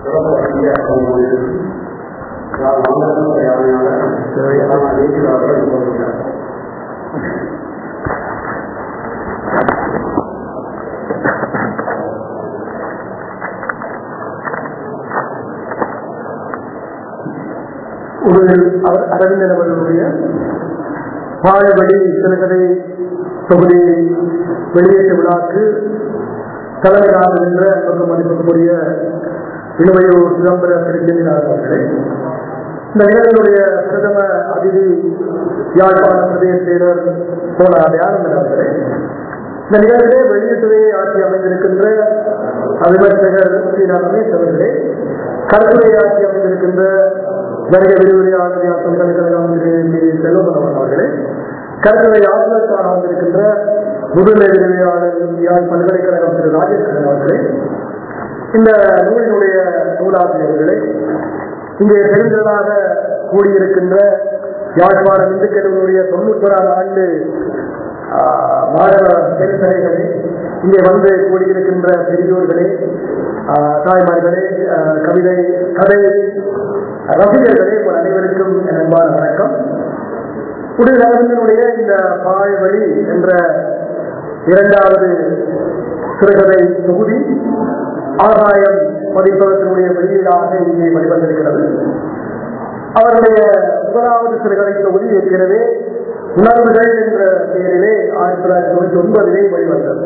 ஒரு அரவிந்தன் அவர்களுடைய பாழபடி சிறுகதை தொகுதி வெளியேற்ற விழாக்கு தலைவராக என்ற அன்பு மதிப்புக்குரிய இழுவையூர் சிதம்பர திருச்செந்தினார் அவர்களே இந்த நிகழ்ச்சியுடைய பிரதம அதிதி யாழ்ப்பாண பிரதேச செயலர் சோழர் ஆனந்தன் அவர்களே இந்த நிகழ்ச்சியை வெளியீட்டுரையை ஆட்சி அமைந்திருக்கின்ற விமர்சகர் ஸ்ரீரா ரமேஷ் அவர்களே கருத்துரை ஆட்சி அமைந்திருக்கின்ற வருக விரிவுரையாளர் பல்கலைக்கழகம் செல்வமன் அவர்களே கருத்துரை ஆசிரியர் வந்திருக்கின்ற முதுநிலை விரிவுரையாளர் யாழ் பல்கலைக்கழகம் திரு ராஜேஸ்வரன் அவர்களே இந்த நூலினுடைய நூலாசிரியர்களே இங்கே பெருந்தலாக கூடியிருக்கின்ற யாழ்ப்பாணம் இந்து கல்லூரியுடைய தொண்ணூற்றோராம் ஆண்டு மாணவ பெருந்தலைகளே இங்கே வந்து கூடியிருக்கின்ற பெரியோர்களே தாய்மார்களே கவிதை கதை ரசிகர்களே உங்கள் அனைவருக்கும் என் அன்பான வணக்கம் உடலரசனுடைய இந்த பாழ்வழி என்ற இரண்டாவது சிறுகதை தொகுதி ஆதாயம் பதிப்பகத்தினுடைய வெளியீடாக இங்கே வெளிவந்திருக்கிறது அவருடைய முதலாவது சிறுகதை தொகுதி ஏற்கனவே உணர்வுகள் என்ற பெயரிலே ஆயிரத்தி தொள்ளாயிரத்தி தொண்ணூத்தி ஒன்பதிலே வெளிவந்தது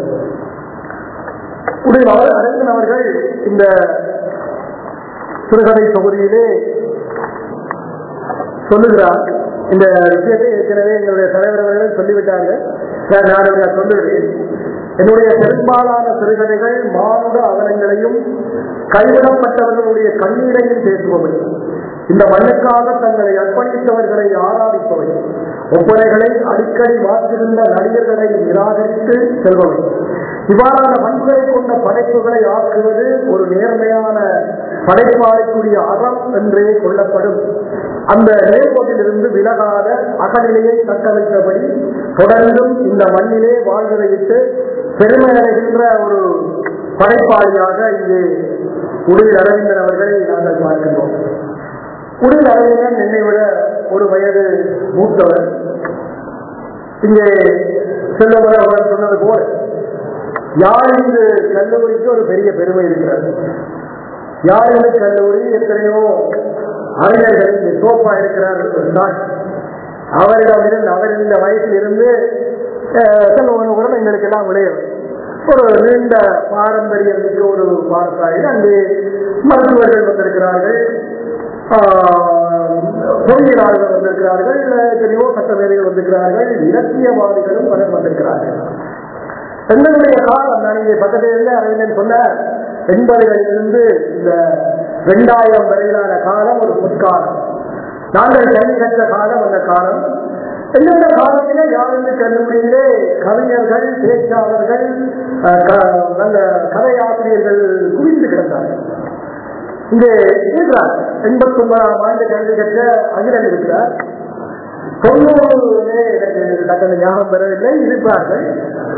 உடைய அரங்கன் அவர்கள் இந்த சிறுகதை தொகுதியிலே சொல்லுகிறார் இந்த விஷயத்தை ஏற்கனவே எங்களுடைய தலைவர் அவர்கள் சொல்லிவிட்டாங்க நான் சொல்லுகிறேன் என்னுடைய பெரும்பாலான சிறுகதைகள் மானுட அவலங்களையும் கைவிடப்பட்டவர்களுடைய கண்ணீரையும் பேசுபவை இந்த மண்ணுக்காக தங்களை அர்ப்பணித்தவர்களை ஆராதிப்பவை ஒப்பனைகளை அடிக்கடி மாற்றுகின்ற நடிகர்களை நிராகரித்து செல்பவை இவ்வாறான பண்புகளை கொண்ட படைப்புகளை ஆக்குவது ஒரு நேர்மையான படைப்பாளிக்குரிய அறம் என்றே கொள்ளப்படும் அந்த நேர்கோட்டிலிருந்து விலகாத அகநிலையை தக்க வைத்தபடி தொடர்ந்தும் இந்த மண்ணிலே வாழ்வதையிட்டு பெருமை அடைகின்ற ஒரு படைப்பாளியாக இங்கே உடல் அரவிந்தன் அவர்களை நாங்கள் பார்க்கின்றோம் உடல் அரவிந்தன் என்னை விட ஒரு வயது மூத்தவர் இங்கே செல்லவர் அவர் சொன்னது போல யாழிந்து கல்லூரிக்கு ஒரு பெரிய பெருமை இருக்கிறது யாழிந்து கல்லூரி எத்தனையோ அறிஞர்கள் சோப்பா இருக்கிறார்கள் சொன்னால் அவரிடமிருந்து அவர் இந்த வயசில் இருந்து செல்வனுடன் எங்களுக்கு எல்லாம் விளையும் ஒரு நீண்ட பாரம்பரியம் மிக்க ஒரு பாடசாலையில் அங்கே மருத்துவர்கள் வந்திருக்கிறார்கள் பொறியியலாளர்கள் வந்திருக்கிறார்கள் எத்தனையோ சட்டமேதைகள் வந்திருக்கிறார்கள் இலக்கியவாதிகளும் பலர் வந்திருக்கிறார்கள் எங்களுடைய காலம் நான் இங்கே பக்கத்தில் இருந்து அரவிந்தன் சொன்ன எண்பதுகளிலிருந்து இந்த இரண்டாயிரம் வரையிலான காலம் ஒரு பொற்காலம் நாங்கள் கல்வி கற்ற காலம் அந்த காலம் எந்தெந்த காலத்திலே யாருந்த கல்லூரியிலே கவிஞர்கள் பேச்சாளர்கள் நல்ல கதையாசிரியர்கள் குவிந்து கிடந்தார்கள் இங்கே இருக்கிறார் எண்பத்தி ஒன்பதாம் ஆண்டு கல்வி கற்ற அகிலன் இருக்கிறார் தொண்ணூறுலே எனக்கு டக்குனு ஞாபகம் பெறவில்லை இருப்பார்கள்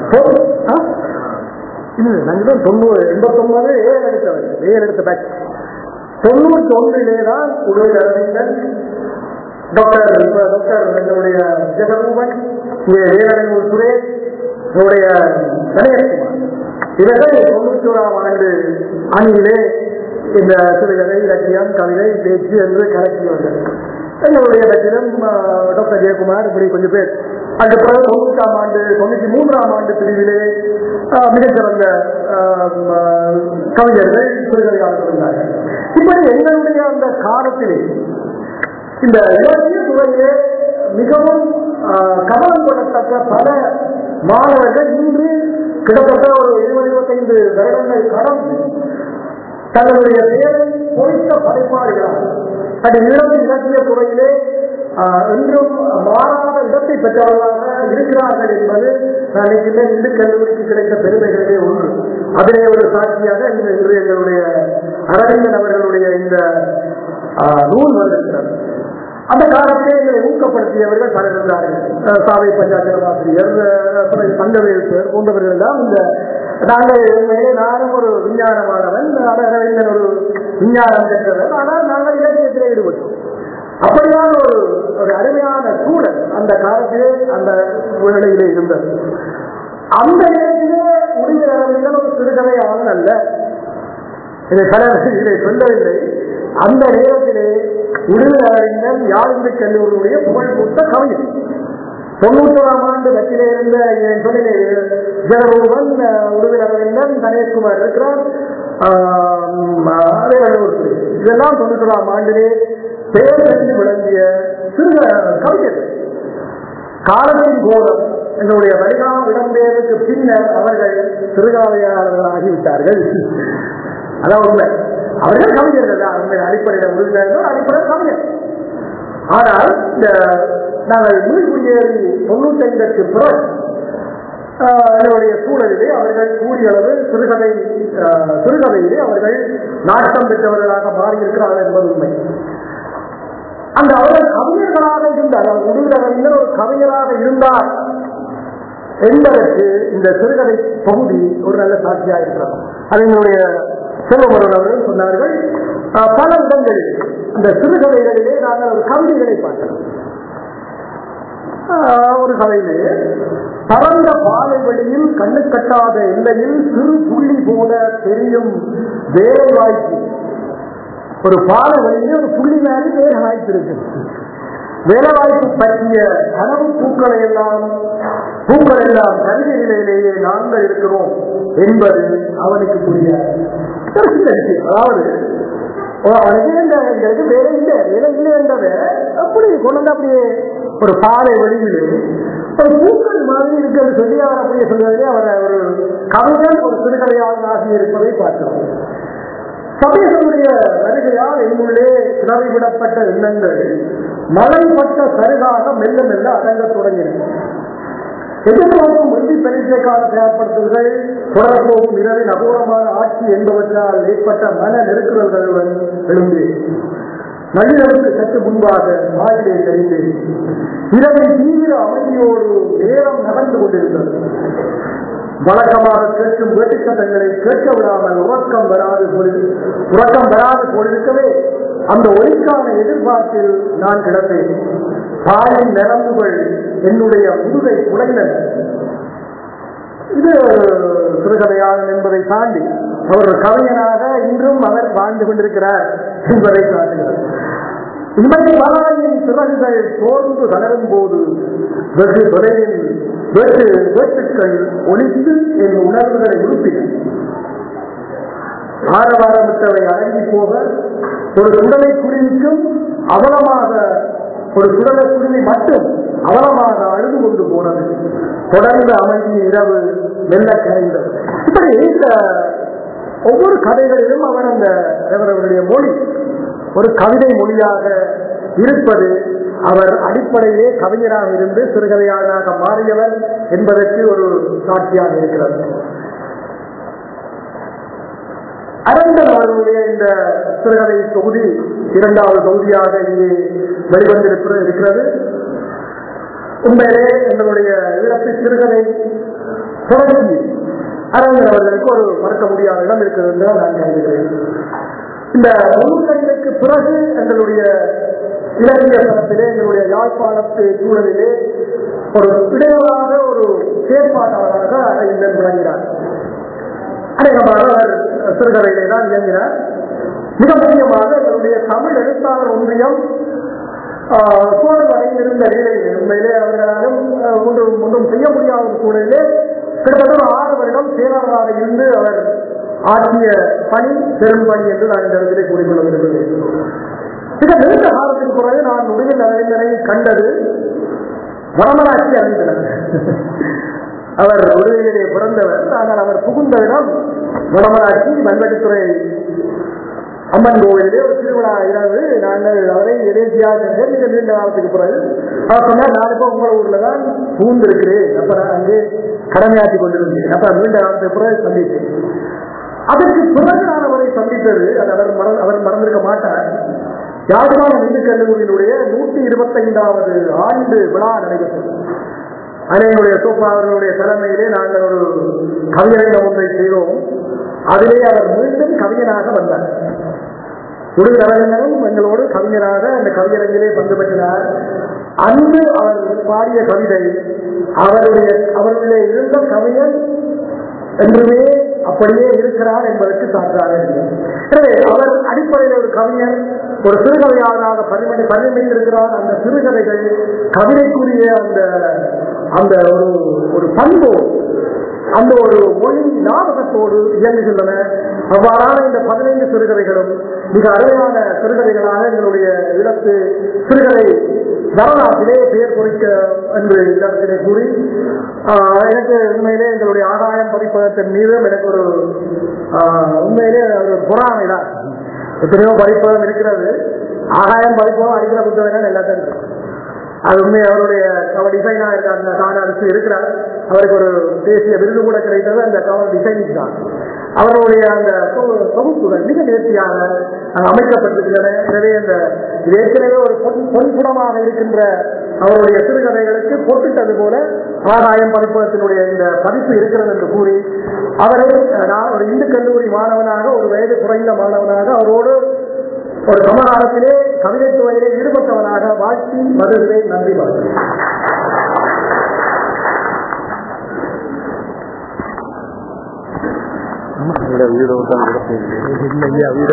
நாங்கள் தொண்ணூறு எண்பத்தி ஒன்பது ஏழு எடுத்தவர் ஏழு எடுத்த பேட்ச் தொண்ணூற்றி ஒன்றிலே தான் உடல் அரவிந்தன் டாக்டர் டாக்டர் எங்களுடைய ஜெகமோகன் இங்கே வேலனையூர் சுரேஷ் என்னுடைய கணேஷ்குமார் இவர்கள் தொண்ணூற்றி ஓராம் ஆண்டு அணியிலே இந்த சிறுகதை இலக்கியம் கவிதை பேச்சு என்று கலக்கி வந்தது எங்களுடைய இடத்திலும் டாக்டர் ஜெயக்குமார் இப்படி கொஞ்சம் பேர் அதுக்கு பிறகு தொண்ணூற்றாம் ஆண்டு தொண்ணூற்றி மூன்றாம் ஆண்டு பிரிவிலே மிகச்சிறந்த கவிஞர்கள் சிறுகதையாளர்கள் இருந்தார்கள் இப்படி எங்களுடைய அந்த காலத்திலே இந்த இலக்கிய துறையிலே மிகவும் கவனம் கொள்ளத்தக்க பல மாணவர்கள் இன்று கிட்டத்தட்ட ஒரு இருபது இருபத்தைந்து வருடங்கள் கடந்து தங்களுடைய பெயரை பொறித்த படைப்பாளிகளாக அது இளம் இலக்கிய துறையிலே என்றும் மாறாத இடத்தை பெற்றவர்களாக இருக்கிறார்கள் என்பது நான் நினைக்கின்றேன் இந்து கல்லூரிக்கு கிடைத்த பெருமைகளிலே ஒன்று அதிலே ஒரு சாட்சியாக இன்று எங்களுடைய அரவிந்தன் அவர்களுடைய இந்த நூல் வந்திருக்கிறது அந்த காலத்திலே எங்களை ஊக்கப்படுத்தியவர்கள் பலர் இருந்தார்கள் சாவை பஞ்சாயத்து ஆசிரியர் தங்கவேல் பேர் போன்றவர்கள் எல்லாம் இந்த நாங்கள் உண்மையிலே நானும் ஒரு விஞ்ஞானமானவன் அரவிந்தன் ஒரு விஞ்ஞானம் பெற்றவன் ஆனால் நாங்கள் இலக்கியத்திலே ஈடுபட்டோம் அப்படியான ஒரு ஒரு அருமையான சூழல் அந்த காலத்திலே அந்த வேளையிலே இருந்தது அந்த நேரத்திலே முடிந்த அரவிந்தன் ஒரு சிறுகதையாளன் அல்ல இதை பல இதை சொல்லவில்லை அந்த நேரத்திலே உடுதல் அறிஞர் யாழ்ந்து கல்லூரியுடைய புகழ்பூத்த கவிஞர் தொண்ணூற்றோராம் ஆண்டு கட்சியிலே இருந்த என் சொல்லிலே ஜெகரூபன் உடுதல் அறிஞர் கணேஷ்குமார் இருக்கிறார் இதெல்லாம் தொண்ணூற்றோராம் ஆண்டிலே பெயர் பெற்று விளங்கிய சிறு கவிஞர் காலத்தின் கோலம் எங்களுடைய வருகால இடம்பெயருக்கு பின்னர் அவர்கள் சிறுகாவையாளர்கள் ஆகிவிட்டார்கள் அதான் உண்மை அவர்கள் கவிஞர்கள் தான் உண்மை அடிப்படையில் உறுதியாளர்கள் அடிப்படையில் கவிஞர் ஆனால் இந்த நாங்கள் குடியேறி தொண்ணூத்தி ஐந்துக்கு பிறகு என்னுடைய சூழலிலே அவர்கள் கூடிய அளவு சிறுகதை சிறுகதையிலே அவர்கள் நாட்டம் பெற்றவர்களாக மாறியிருக்கிறார்கள் என்பது உண்மை அந்த அவர்கள் கவிஞர்களாக இருந்தார் அவர் உடுதலையில் ஒரு கவிஞராக இருந்தார் என்பதற்கு இந்த சிறுகதை பகுதி ஒரு நல்ல சாட்சியாக இருக்கிறது அது என்னுடைய செல்வமரன் அவர்கள் சொன்னார்கள் பல இடங்களில் அந்த சிறுகதைகளிலே நாங்கள் ஒரு கவிதைகளை பார்க்கிறோம் ஒரு கதையிலே பரந்த பாலை வழியில் கண்ணு கட்டாத எல்லையில் சிறு புள்ளி போல தெரியும் வேலை வாய்ப்பு ஒரு பாலை வழியிலே ஒரு புள்ளி மேலே வேலை வாய்ப்பு இருக்கு வேலைவாய்ப்பு பற்றிய கனவு பூக்களை எல்லாம் பூக்கள் எல்லாம் கல்வி நிலையிலேயே நாங்கள் இருக்கிறோம் என்பது அவனுக்கு புரிய அதாவது அவனுக்கு இந்த வேலை இல்லை வேலை இல்லை என்றதை அப்படி கொண்டு அப்படியே ஒரு பாலை வழியிலே ஒரு பூக்கள் மாதிரி இருக்கிறது சொல்லி அவர் அப்படியே சொல்வதிலே அவர் ஒரு கவிஞன் ஒரு சிறுகதையாக ஆகி இருப்பதை பார்க்கிறோம் சபேசனுடைய வருகையால் எங்களுடைய கிளறிவிடப்பட்ட எண்ணங்கள் மலைப்பட்ட சருகாக மெல்ல மெல்ல அடங்கத் தொடங்கின எதிர்நோக்கும் வெள்ளி பரீட்சைக்கான செயற்படுத்தல்கள் தொடர்போகும் இரவின் அகோரமான ஆட்சி என்பவற்றால் ஏற்பட்ட மன நெருக்குதல்களுடன் எழுந்து நள்ளிரவுக்கு சற்று முன்பாக மாயிலே தெரிந்தேன் இரவின் தீவிர அமைதியோடு நேரம் நகர்ந்து கொண்டிருந்தது வழக்கமாக கேட்கும் வேட்டுச்சட்டங்களை கேட்க விடாமல் உறக்கம் வராது போல் உறக்கம் வராது போலிருக்கவே அந்த ஒளிக்கான எதிர்பார்ப்பில் நான் கிடந்தேன் பாலின் நரம்புகள் என்னுடைய முதுகை குலைந்தன இது சிறுகதையாளன் என்பதை தாண்டி அவர் ஒரு கவிஞனாக இன்றும் அவர் வாழ்ந்து கொண்டிருக்கிறார் என்பதை காட்டுகிறார் இன்றைய மலாயின் சிறகுகள் சோர்ந்து தளரும் போது வெகு தொலைவில் வேட்டு வேட்டுக்கள் ஒழித்து என் உணர்வுகளை உறுப்பின ஆரவாரமிட்டவை அடங்கி போக ஒரு சுடலை குருவிக்கும் அவலமாக ஒரு சுடலை குருவி மட்டும் அவலமாக அழுது கொண்டு போனது தொடர்ந்து அமைதி இரவு மெல்ல கரைந்தது இப்படி இந்த ஒவ்வொரு கதைகளிலும் அவர் அந்த அவருடைய மொழி ஒரு கவிதை மொழியாக இருப்பது அவர் அடிப்படையிலே கவிஞராக இருந்து சிறுகதையாளராக மாறியவர் என்பதற்கு ஒரு சாட்சியாக இருக்கிறது அரங்கன் அவர்களுடைய இந்த சிறுகதை தொகுதி இரண்டாவது தொகுதியாக இங்கே வெளிவந்திருக்கிறது இருக்கிறது உண்மையிலே எங்களுடைய இழப்பு சிறுகதை தொடர்ச்சி அரங்கன் அவர்களுக்கு ஒரு மறக்க முடியாத இடம் இருக்கிறது என்று நான் கருதுகிறேன் இந்த முழுக்கண்ணுக்கு பிறகு எங்களுடைய இலக்கிய தரத்திலே எங்களுடைய யாழ்ப்பாணத்து சூழலிலே ஒரு இடையலாக ஒரு செயற்பாட்டாளராக அரவிந்தன் விளங்கினார் அநேகமாக அவர் சிறுகதையிலே தான் இயங்கினார் மிக முக்கியமாக எங்களுடைய தமிழ் எழுத்தாளர் ஒன்றியம் சோழர் வரையில் இருந்த நிலையில் உண்மையிலே அவர்களாலும் ஒன்றும் ஒன்றும் செய்ய முடியாத ஒரு சூழலிலே கிட்டத்தட்ட ஒரு ஆறு வருடம் செயலாளராக இருந்து அவர் ஆற்றிய பணி பெரும் பணி என்று நான் இந்த இடத்திலே கூறிக்கொள்ள விரும்புகிறேன் மிக நீண்ட காலத்தின் பிறகு நான் உடைய அறிஞரை கண்டது வடமராட்சி அறிந்தனர் அவர் உதவியிலே பிறந்தவர் ஆனால் அவர் புகுந்த இடம் வடமராட்சி மண்வெட்டித்துறை அம்மன் கோவிலே ஒரு திருவிழா இரவு நாங்கள் அவரை எதேசியாக மிக நீண்ட காலத்துக்கு பிறகு அவர் சொன்னார் நான் இப்போ உங்கள் ஊர்ல தான் பூந்திருக்கிறேன் அப்ப நான் அங்கே கடமையாற்றி கொண்டிருந்தேன் அப்ப நீண்ட காலத்துக்கு பிறகு சந்தித்தேன் அதற்கு பிறகு நான் அவரை சந்தித்தது அது அவர் மற- அவர் மறந்திருக்க மாட்டார் யாழ்ப்பாணம் இந்து கல்லூரியினுடைய நூற்றி இருபத்தைந்தாவது ஆண்டு விழா நடைபெற்றது அனைவருடைய சோப்பா அவர்களுடைய தலைமையிலே நாங்கள் ஒரு கவியரங்கம் ஒன்றை செய்தோம் அதிலே அவர் மீண்டும் கவிஞனாக வந்தார் குருவினரும் எங்களோடு கவிஞராக அந்த கவியரங்கிலே பங்கு பெற்றார் அன்று அவர் பாடிய கவிதை அவருடைய அவருடைய இருந்த கவிஞன் என்றுமே அப்படியே இருக்கிறார் என்பதற்கு சான்றாக இருக்கிறது எனவே அவர் அடிப்படையில் ஒரு கவிஞர் ஒரு சிறுகதையாளராக பரிமணி பரிமைத்திருக்கிறார் அந்த சிறுகதைகள் கவிதைக்குரிய அந்த அந்த ஒரு ஒரு பண்பு அந்த ஒரு மொழி ஞாபகத்தோடு இயங்குகின்றன அவ்வாறான இந்த பதினைந்து சிறுகதைகளும் மிக அருமையான சிறுகதைகளாக எங்களுடைய இடத்து சிறுகதை வரலாற்றிலே பெயர் குறிக்க என்று இந்த இடத்திலே கூறி ஆஹ், எனக்கு உண்மையிலே எங்களுடைய ஆதாயம் பதிப்பகத்தின் மீதும் எனக்கு ஒரு ஆஹ், உண்மையிலே ஒரு பொறாமை தான் எத்தனையோ பதிப்பகம் இருக்கிறது ஆகாயம் பதிப்பகம் அடிக்கிற புத்தகங்கள் எல்லாத்தையும் இருக்கு. அது உண்மை அவருடைய அவர் டிசைனா இருக்க அந்த தான அரசு இருக்கிறார் அவருக்கு ஒரு தேசிய விருது கூட கிடைத்தது அந்த கவர் டிசைனிங் தான் அவருடைய அந்த தொ- தொகுப்புகள் மிக நேர்த்தியாக அங்கு அமைக்கப்பட்டிருக்கின்றன எனவே அந்த இது ஏற்கனவே ஒரு பொன் பொன்புடமாக இருக்கின்ற அவருடைய சிறுகதைகளுக்கு போட்டுட்டது போல ஆதாயம் பதிப்பகத்தினுடைய இந்த பதிப்பு இருக்கிறது என்று கூறி அவரை நான் ஒரு இந்து கல்லூரி மாணவனாக ஒரு வயது குறைந்த மாணவனாக அவரோடு ஒரு சமகாலத்திலே கவிதை துறையிலே ஈடுபட்டவனாக வாழ்த்தி மதுரை நன்றி வாழ்த்து வீடு விட்டா